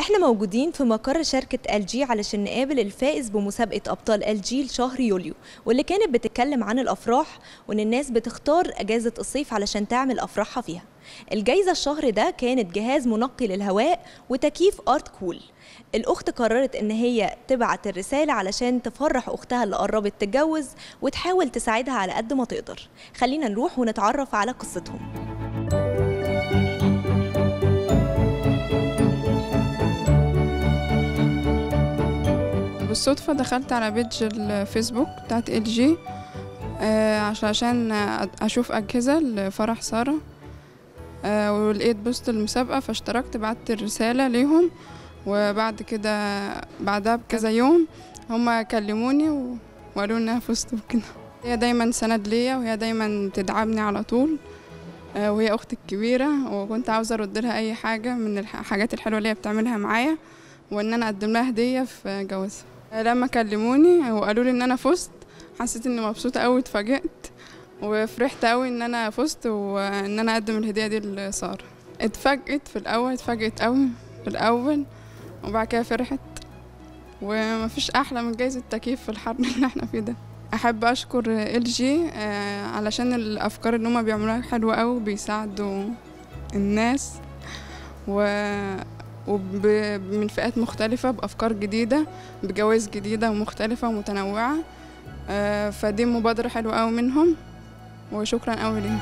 احنا موجودين في مقر شركة ال جي علشان نقابل الفائز بمسابقة أبطال ال جي لشهر يوليو واللي كانت بتتكلم عن الأفراح وإن الناس بتختار أجازة الصيف علشان تعمل أفراحها فيها الجايزة الشهر ده كانت جهاز منقي للهواء وتكييف ارت كول الأخت قررت إن هي تبعت الرسالة علشان تفرح أختها اللي قربت تتجوز وتحاول تساعدها على قد ما تقدر خلينا نروح ونتعرف على قصتهم بالصدفة دخلت على بيج الفيسبوك بتاعت ال جي عشان أشوف أجهزة لفرح سارة آه، ولقيت بوست المسابقة فاشتركت بعت الرسالة ليهم وبعد كده بعدها بكذا يوم هما كلموني و- وقالوا إن أنا فزت وكده هي دايما سند ليا وهي دايما تدعمني على طول آه، وهي أختي الكبيرة وكنت عاوزة أرد لها أي حاجة من الحاجات الحلوة اللي هي بتعملها معايا وإن أنا أقدم لها هدية في جوازها آه، لما كلموني وقالوا لي إن أنا فزت حسيت إني مبسوطة أوي اتفاجئت وفرحت قوي ان انا فزت وان انا اقدم الهديه دي لساره اتفاجئت في الاول اتفاجئت قوي في الاول وبعد كده فرحت ومفيش احلى من جايزه التكييف في الحر اللي احنا فيه ده احب اشكر ال جي علشان الافكار اللي هما بيعملوها حلوه قوي بيساعدوا الناس و وب... من فئات مختلفة بأفكار جديدة بجوائز جديدة ومختلفة ومتنوعة آه، فدي مبادرة حلوة قوي منهم وشكرا قوي ليهم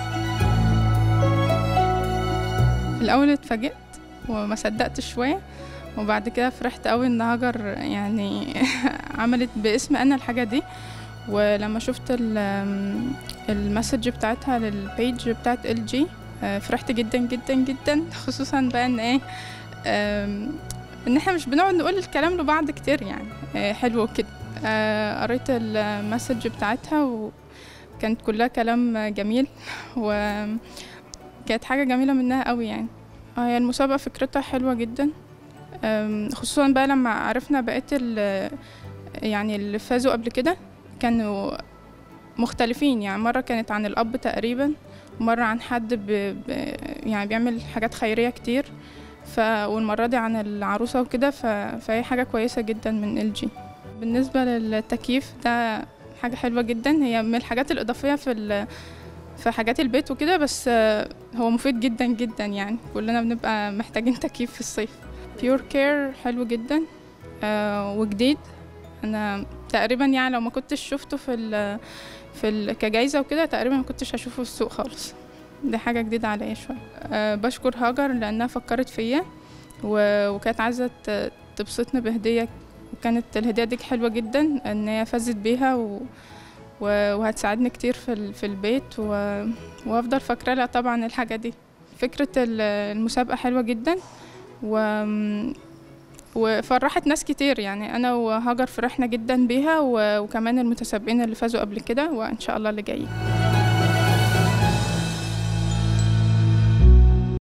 في الاول اتفاجئت وما صدقت شويه وبعد كده فرحت قوي ان هاجر يعني عملت باسم انا الحاجه دي ولما شفت ال- المسج بتاعتها للبيج بتاعت ال جي فرحت جدا جدا جدا خصوصا بقى ان ايه آم، ان احنا مش بنقعد نقول الكلام لبعض كتير يعني آه، حلو كده آه، قريت المسج بتاعتها وكانت كلها كلام جميل وكانت حاجة جميلة منها قوي يعني آه، هي المسابقة فكرتها حلوة جدا أم، خصوصا بقى لما عرفنا بقية ال- يعني اللي فازوا قبل كده كانوا مختلفين يعني مرة كانت عن الأب تقريبا ومرة عن حد ب... ب... يعني بيعمل حاجات خيرية كتير ف... والمرة دي عن العروسة وكده ف... فهي حاجة كويسة جدا من ال جي بالنسبة للتكييف ده حاجة حلوة جدا هي من الحاجات الإضافية في ال... في حاجات البيت وكده بس آه، هو مفيد جدا جدا يعني كلنا بنبقى محتاجين تكييف في الصيف بيور كير حلو جدا آه وجديد انا تقريبا يعني لو ما كنتش شفته في ال في ال كجايزه وكده تقريبا ما كنتش هشوفه في السوق خالص دي حاجه جديده عليا شويه أه بشكر هاجر لانها فكرت فيا و- وكانت عايزه ت- تبسطني بهديه وكانت الهديه دي حلوه جدا ان هي فازت بيها و و- وهتساعدني كتير في ال- في البيت و... وافضل فاكره لها طبعا الحاجه دي فكره ال- المسابقه حلوه جدا و وفرحت ناس كتير يعني انا وهاجر فرحنا جدا بيها و... وكمان المتسابقين اللي فازوا قبل كده وان شاء الله اللي جايين